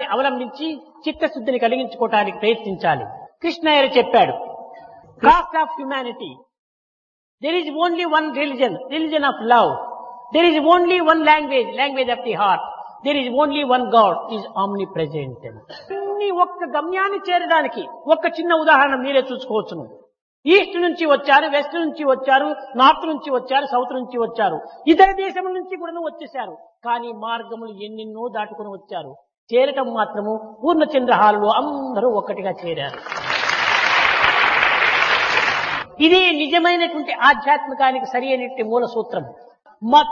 అవలంబించి చిత్తశుద్ధిని కలిగించుకోవటానికి ప్రయత్నించాలి కృష్ణయ్య చెప్పాడు caste of humanity there is only one religion religion of love there is only one language language of the heart there is only one God is omnipresent అన్ని ఒక్క గమ్యాన్ని చేరడానికి ఒక్క చిన్న ఉదాహరణ మీరే చూసుకోవచ్చును ఈస్ట్ నుంచి వచ్చారు వెస్ట్ నుంచి వచ్చారు నార్త్ నుంచి వచ్చారు సౌత్ నుంచి వచ్చారు ఇతర దేశం నుంచి కూడా వచ్చేసారు కానీ మార్గములు ఎన్నెన్నో దాటుకుని వచ్చారు చేరటం మాత్రము పూర్ణచంద్ర హాల్లో అందరూ ఒక్కటిగా చేరారు ఇది నిజమైనటువంటి ఆధ్యాత్మికానికి సరి అయినటువంటి మూల సూత్రం మత